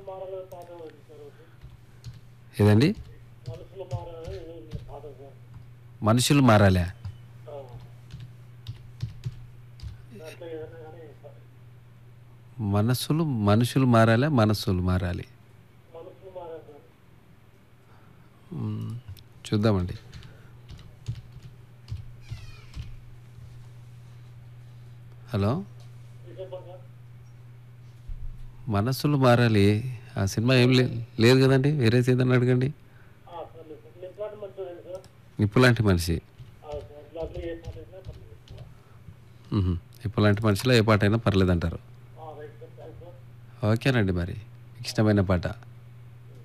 మనసులు మారాలని పాట ఉంది సార్ ఒకటి. ఏదండి మనసులు మారాలని ఇది పాట సార్ మనుషులు మారాలా ఆ. దాంట్లో ఏదైనా కానీ మనసులు మనుషులు మారాలా మనస్సులు మారాలి మనసులు మారాలి సార్ మ్మ్. చూద్దామండి హలో ఇది చెప్పండి సార్ మనస్సులు మారాలి ఆ సినిమా ఏం లే లేదు కదండి వేరే ఏదన్నా అడగండి ఆ, సార్ లేదు సార్ నేను పాట మంచిది సార్ నిప్పు లాంటి మనిషి ఆ, సార్ దాంట్లో ఏ పాట అయినా పర్లేదు మ్మ్. నిప్పు లాంటి మనిషిలో ఏ పాట అయినా పర్లేదంటారు ఆ, రైట్ సార్ థ్యాంక్స్ సార్ ఓకేనండి మరి మీకు ఇష్టమైన పాట